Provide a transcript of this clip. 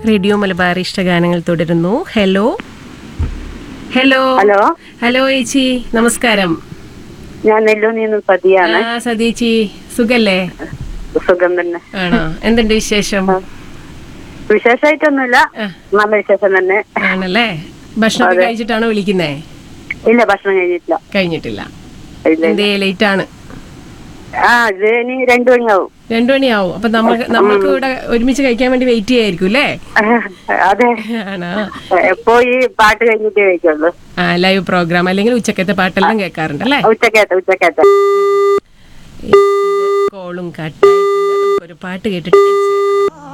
Radio Malabar ഇഷ്ടഗാനങ്ങൾ തുടരുന്നു hello hello hello hello ചേച്ചി നമസ്കാരം ഞാൻ നെല്ലൂരിൽ നിന്ന് സതിയാണ് ആ സതീച്ചി സുഖല്ലേ സുഖം തന്നെ ആണോ എന്തുണ്ട് വിശേഷം വിശേഷമായിട്ടൊന്നുമില്ല ആ. നല്ല വിശേഷം തന്നെ ആണല്ലേ ഭക്ഷണം കഴിച്ചിട്ടാണോ വിളിക്കുന്നേ ഇല്ല ഭക്ഷണം കഴിഞ്ഞിട്ടില്ല കഴിഞ്ഞിട്ടില്ല ഇല്ല എന്തേ ലേറ്റ് ആണ് ആ ഇത് ഇനി രണ്ടു മണിയാവും രണ്ടു മണിയാവും അപ്പൊ നമുക്ക് നമുക്ക് ഇവിടെ ഒരുമിച്ച് കഴിക്കാൻ വേണ്ടി വെയിറ്റ് ചെയ്യായിരിക്കും അല്ലേ അതെ ആണോ എപ്പോ ഈ പാട്ട് കഴിഞ്ഞിട്ടേ കഴിക്കുള്ളൂ ആ ലൈവ് പ്രോഗ്രാം അല്ലെങ്കിൽ ഉച്ചക്കത്തെ പാട്ടെല്ലാം കേൾക്കാറുണ്ട് അല്ലേ ഉച്ചക്കേത്ത ഉച്ചക്കേത്ത കോളും കട്ടായിട്ടുണ്ട് നമുക്കൊരു പാട്ട് കേട്ടിട്ട് തിരിച്ച് വരാം.